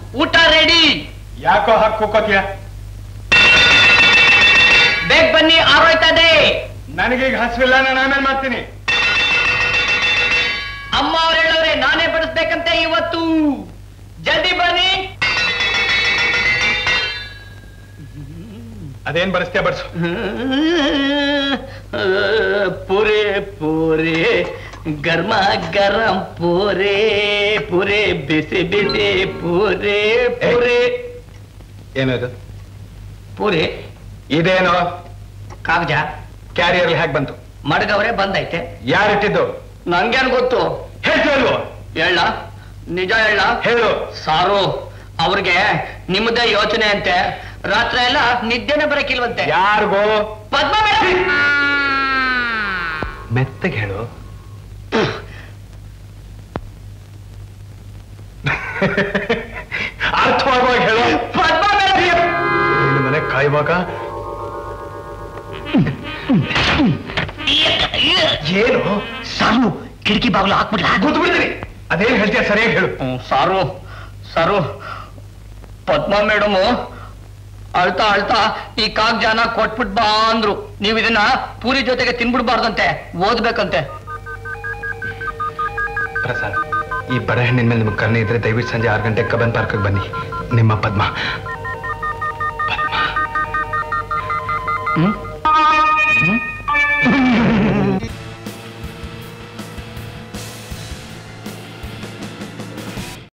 ಊಟ ರೆಡಿ ಯಾಕೋ ಹಾಕಿ ಕೂಕೋತೀಯ ಬೇಗ ಬನ್ನಿ ಆರೋಯ್ತದೆ ನನಗೀಗ ಹಸಿವಿಲ್ಲ ನಾನು ಆಮೇಲೆ ಮಾಡ್ತೀನಿ ಅಮ್ಮ ಅವ್ರು ಹೇಳವ್ರೆ ನಾನೇ ಬಡಿಸ್ಬೇಕಂತೆ ಇವತ್ತು ಜಲ್ದಿ ಬನ್ನಿ ಅದೇನ್ ಬಡಿಸ್ತೀಯ ಬಡ್ಸು ಪೂರೆ ಪೂರೆ ಗರ್ಮ ಗರಂ ಪೂರೆ ಪೂರೆ ಬಿಸಿ ಬಿಸಿ ಪೂರೆ ಪೂರೆ ಏನದು ಪೂರೆ ಇದೇನೋ ಕಾಗಜ ಕ್ಯಾರಿಯರ್ ಹೇಗೆ ಬಂತು ಮಡಗವ್ರೆ ಬಂದೈತೆ ಯಾರಿಟ್ಟಿದ್ದು ನಂಗೇನ್ ಗೊತ್ತು ಹೇಳ್ತೀವಲ್ವೋ ಹೇಳ ನಿಜ ಹೇಳ ಹೇಳು ಸಾರು ಅವ್ರಿಗೆ ನಿಮ್ಮದೇ ಯೋಚನೆ ಅಂತೆ ರಾತ್ರಿ ಎಲ್ಲ ನಿದ್ದೆನೆ ಬರಕಿಲ್ವಂತೆ ಯಾರಿಗೋ ಪದ್ಮ ಮೇಡಮ್ ಮೆತ್ತಗೆ ಹೇಳು ಅರ್ಥವಾಗುವಾಗ ಹೇಳು ಪದ್ಮ ಮೇಡಮ್ ನಿನ್ನ ಮನೆ ಕಾಯುವಾಗ ಏನು ಸಾರು ಕಿಟಕಿ ಬಾಗ್ಲು ಹಾಕ್ಬಿಡ್ಲಾ ಕೂತು ಬಿಡ್ತೀನಿ ಅದೇನ್ ಹೇಳ್ತೀಯ ಸರಿಯಾಗಿ ಹೇಳು ಸಾರು ಸಾರು ಪದ್ಮ ಮೇಡಮು ಅಳ್ತಾ ಅಳ್ತಾ ಈ ಕಾಗ್ಜಾನ ಕೊಟ್ಬಿಟ್ ಬಾ ಅಂದ್ರು ನೀವ್ ಇದನ್ನ ಪೂರಿ ಜೊತೆಗೆ ತಿನ್ಬಿಡ್ಬಾರ್ದಂತೆ ಓದ್ಬೇಕಂತೆ ಪ್ರಸಾದ್ ಈ ಬಡ ಹೆಣ್ಣಿನ ಮೇಲೆ ನಿಮ್ಗೆ ಕರ್ಣೆ ಇದ್ರೆ ದಯವಿಟ್ಟು ಸಂಜೆ ಆರು ಗಂಟೆ ಕಬ್ಬನ್ ಪಾರ್ಕ್ಗೆ ಬನ್ನಿ ನಿಮ್ಮ ಪದ್ಮ ಹ್ಮ್